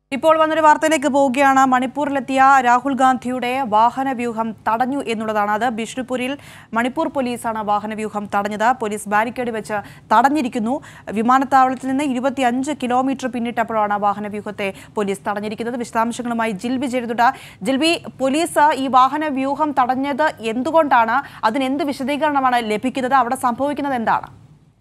ഇപ്പോൾ വന്നൊരു വാർത്തയിലേക്ക് പോവുകയാണ് മണിപ്പൂരിലെത്തിയ രാഹുൽ ഗാന്ധിയുടെ വാഹനവ്യൂഹം തടഞ്ഞു എന്നുള്ളതാണ് അത് ബിഷ്ണുപുരിൽ മണിപ്പൂർ പോലീസാണ് വാഹനവ്യൂഹം തടഞ്ഞത് പോലീസ് ബാരിക്കേഡ് വെച്ച് തടഞ്ഞിരിക്കുന്നു വിമാനത്താവളത്തിൽ നിന്ന് ഇരുപത്തിയഞ്ച് കിലോമീറ്റർ പിന്നിട്ടപ്പോഴാണ് വാഹനവ്യൂഹത്തെ പോലീസ് തടഞ്ഞിരിക്കുന്നത് വിശദാംശങ്ങളുമായി ജിൽബി ചെയ്തിട്ടുണ്ട് ജിൽബി പോലീസ് ഈ വാഹനവ്യൂഹം തടഞ്ഞത് എന്തുകൊണ്ടാണ് അതിന് എന്ത് വിശദീകരണമാണ് ലഭിക്കുന്നത് അവിടെ സംഭവിക്കുന്നത് എന്താണ്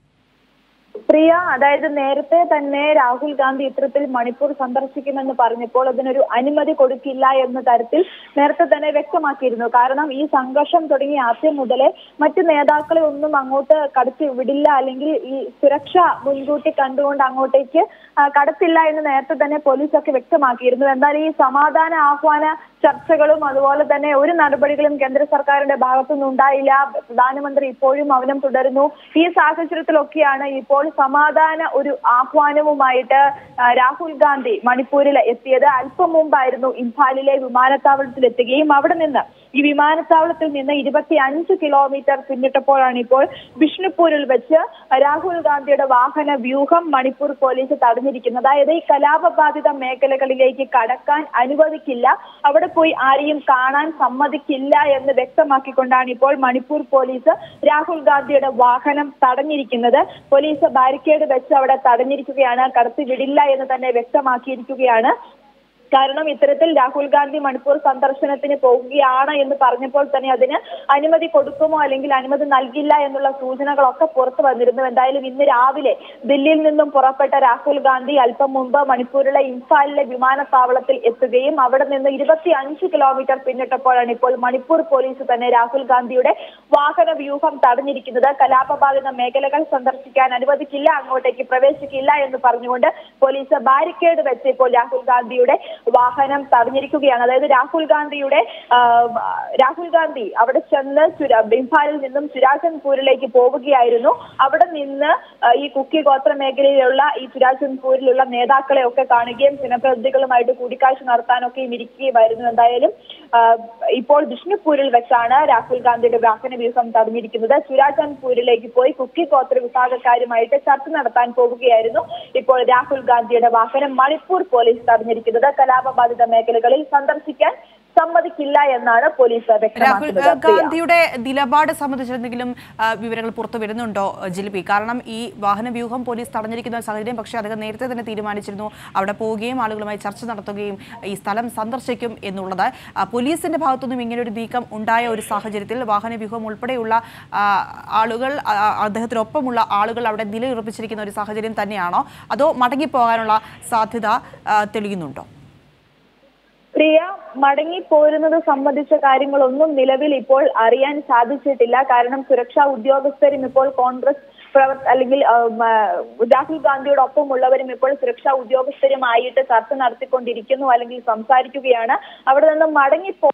പ്രിയ അതായത് നേരത്തെ തന്നെ രാഹുൽ ഗാന്ധി ഇത്തരത്തിൽ മണിപ്പൂർ സന്ദർശിക്കുമെന്ന് പറഞ്ഞപ്പോൾ അതിനൊരു അനുമതി കൊടുക്കില്ല എന്ന തരത്തിൽ നേരത്തെ തന്നെ വ്യക്തമാക്കിയിരുന്നു കാരണം ഈ സംഘർഷം തുടങ്ങി ആദ്യം മുതലേ മറ്റു നേതാക്കളെ ഒന്നും അങ്ങോട്ട് കടത്തി വിടില്ല അല്ലെങ്കിൽ ഈ സുരക്ഷ മുൻകൂട്ടി കണ്ടുകൊണ്ട് അങ്ങോട്ടേക്ക് ആ, കടത്തില്ല എന്ന് നേരത്തെ തന്നെ പോലീസൊക്കെ വ്യക്തമാക്കിയിരുന്നു എന്നാൽ ഈ സമാധാന ആഹ്വാന ചർച്ചകളും അതുപോലെ തന്നെ ഒരു നടപടികളും കേന്ദ്ര സർക്കാരിന്റെ ഭാഗത്തുനിന്ന് ഉണ്ടായില്ല പ്രധാനമന്ത്രി ഇപ്പോഴും മൗനം തുടരുന്നു ഈ സാഹചര്യത്തിലൊക്കെയാണ് ഇപ്പോൾ സമാധാന ഒരു ആഹ്വാനവുമായിട്ട് ആ, രാഹുൽ ഗാന്ധി മണിപ്പൂരിൽ എത്തിയത് അല്പം മുമ്പായിരുന്നു ഇംഫാലിലെ വിമാനത്താവളത്തിൽ എത്തുകയും അവിടെ നിന്ന് ഈ വിമാനത്താവളത്തിൽ നിന്ന് ഇരുപത്തി അഞ്ച് കിലോമീറ്റർ പിന്നിട്ടപ്പോഴാണ് ഇപ്പോൾ ബിഷ്ണുപൂരിൽ വെച്ച് രാഹുൽ ഗാന്ധിയുടെ വാഹന വ്യൂഹം മണിപ്പൂർ പോലീസ് തടഞ്ഞിരിക്കുന്നത് അതായത് ഈ കലാപബാധിത മേഖലകളിലേക്ക് കടക്കാൻ അനുവദിക്കില്ല അവിടെ പോയി ആരെയും കാണാൻ സമ്മതിക്കില്ല എന്ന് വ്യക്തമാക്കിക്കൊണ്ടാണ് ഇപ്പോൾ മണിപ്പൂർ പോലീസ് രാഹുൽ ഗാന്ധിയുടെ വാഹനം തടഞ്ഞിരിക്കുന്നത് പോലീസ് ബാരിക്കേഡ് വെച്ച് അവിടെ തടഞ്ഞിരിക്കുകയാണ് കടത്തിവിടില്ല എന്ന് തന്നെ വ്യക്തമാക്കിയിരിക്കുകയാണ് കാരണം ഇത്തരത്തിൽ രാഹുൽ ഗാന്ധി മണിപ്പൂർ സന്ദർശനത്തിന് പോകുകയാണ് എന്ന് പറഞ്ഞപ്പോൾ തന്നെ അതിന് അനുമതി കൊടുക്കുമോ അല്ലെങ്കിൽ അനുമതി നൽകില്ല എന്നുള്ള സൂചനകളൊക്കെ പുറത്തു വന്നിരുന്നു എന്തായാലും ഇന്ന് രാവിലെ ദില്ലിയിൽ നിന്നും പുറപ്പെട്ട രാഹുൽ ഗാന്ധി അല്പം മുമ്പ് മണിപ്പൂരിലെ ഇംഫാലിലെ വിമാനത്താവളത്തിൽ എത്തുകയും അവിടെ നിന്ന് ഇരുപത്തി അഞ്ച് കിലോമീറ്റർ പിന്നിട്ടപ്പോഴാണ് ഇപ്പോൾ മണിപ്പൂർ പോലീസ് തന്നെ രാഹുൽ ഗാന്ധിയുടെ വാഹന വ്യൂഹം തടഞ്ഞിരിക്കുന്നത് കലാപബാധിത മേഖലകൾ സന്ദർശിക്കാൻ അനുവദിക്കില്ല അങ്ങോട്ടേക്ക് പ്രവേശിക്കില്ല എന്ന് പറഞ്ഞുകൊണ്ട് പോലീസ് ബാരിക്കേഡ് വെച്ച് ഇപ്പോൾ രാഹുൽ ഗാന്ധിയുടെ വാഹനം തടഞ്ഞിരിക്കുകയാണ് അതായത് രാഹുൽ ഗാന്ധിയുടെ ആ, രാഹുൽ ഗാന്ധി അവിടെ ചെന്ന് ചുര- ഇംഫാലിൽ നിന്നും ചുരാചന്ദ്പൂരിലേക്ക് പോവുകയായിരുന്നു അവിടെ നിന്ന് ആ, ഈ കുക്കി ഗോത്ര മേഖലയിലുള്ള ഈ ചുരാചന്ദ്പൂരിലുള്ള നേതാക്കളെ ഒക്കെ കാണുകയും ജനപ്രതിനിധികളുമായിട്ട് കൂടിക്കാഴ്ച നടത്താനൊക്കെയും ഇരിക്കുകയുമായിരുന്നു എന്തായാലും ആ, ഇപ്പോൾ ബിഷ്ണുപൂരിൽ വെച്ചാണ് രാഹുൽ ഗാന്ധിയുടെ വാഹന വ്യൂഹം തടഞ്ഞിരിക്കുന്നത് ചുരാചന്ദ്പൂരിലേക്ക് പോയി കുക്കി ഗോത്ര വിഭാഗക്കാരുമായിട്ട് ചർച്ച നടത്താൻ പോവുകയായിരുന്നു ഇപ്പോൾ രാഹുൽ ഗാന്ധിയുടെ വാഹനം മണിപ്പൂർ പോലീസ് തടഞ്ഞിരിക്കുന്നത് കലാപബാധിത മേഖലകളിൽ സന്ദർശിക്കാൻ സമ്മതിക്കില്ല എന്നാണ് പോലീസ് രാഹുൽ വ്യക്തമാക്കുന്നത് ആ, പ്രിയ. ഗാന്ധിയുടെ നിലപാട് സംബന്ധിച്ച് എന്തെങ്കിലും ആ, വിവരങ്ങൾ പുറത്തു വരുന്നുണ്ടോ ജിലിപി കാരണം ഈ വാഹനവ്യൂഹം പോലീസ് തടഞ്ഞിരിക്കുന്ന ഒരു സാഹചര്യം പക്ഷേ അദ്ദേഹം നേരത്തെ തന്നെ തീരുമാനിച്ചിരുന്നു അവിടെ പോവുകയും ആളുകളുമായി ചർച്ച നടത്തുകയും ഈ സ്ഥലം സന്ദർശിക്കും എന്നുള്ളത് ആ, പോലീസിന്റെ ഭാഗത്തുനിന്നും ഇങ്ങനെ ഒരു നീക്കം ഉണ്ടായ ഒരു സാഹചര്യത്തിൽ വാഹനവ്യൂഹം ഉൾപ്പെടെയുള്ള ആ, ആളുകൾ ആ, അദ്ദേഹത്തിനൊപ്പമുള്ള ആളുകൾ അവിടെ നിലയുറപ്പിച്ചിരിക്കുന്ന ഒരു സാഹചര്യം തന്നെയാണോ അതോ മടങ്ങിപ്പോകാനുള്ള സാധ്യത ആ, തെളിയുന്നുണ്ടോ പ്രിയ മടങ്ങി പോരുന്നത് സംബന്ധിച്ച കാര്യങ്ങളൊന്നും നിലവിൽ ഇപ്പോൾ അറിയാൻ സാധിച്ചിട്ടില്ല കാരണം സുരക്ഷാ ഉദ്യോഗസ്ഥരും ഇപ്പോൾ കോൺഗ്രസ് പ്രവർ അല്ലെങ്കിൽ ആ, മ, രാഹുൽ ഗാന്ധിയോടൊപ്പമുള്ളവരും ഇപ്പോൾ സുരക്ഷാ ഉദ്യോഗസ്ഥരുമായിട്ട് ചർച്ച നടത്തിക്കൊണ്ടിരിക്കുന്നു അല്ലെങ്കിൽ സംസാരിക്കുകയാണ് അവിടെ നിന്ന് മടങ്ങിപ്പോ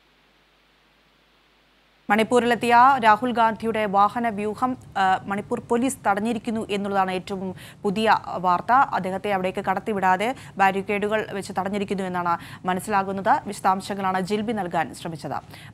മണിപ്പൂരിലെത്തിയ രാഹുൽ ഗാന്ധിയുടെ വാഹന വ്യൂഹം ആ, മണിപ്പൂർ പോലീസ് തടഞ്ഞിരിക്കുന്നു എന്നുള്ളതാണ് ഏറ്റവും പുതിയ വാർത്ത അദ്ദേഹത്തെ അവിടേക്ക് കടത്തിവിടാതെ ബാരിക്കേഡുകൾ വെച്ച് തടഞ്ഞിരിക്കുന്നു എന്നാണ് മനസ്സിലാകുന്നത് വിശദാംശങ്ങളാണ് ജിൽബി നൽകാൻ ശ്രമിച്ചത്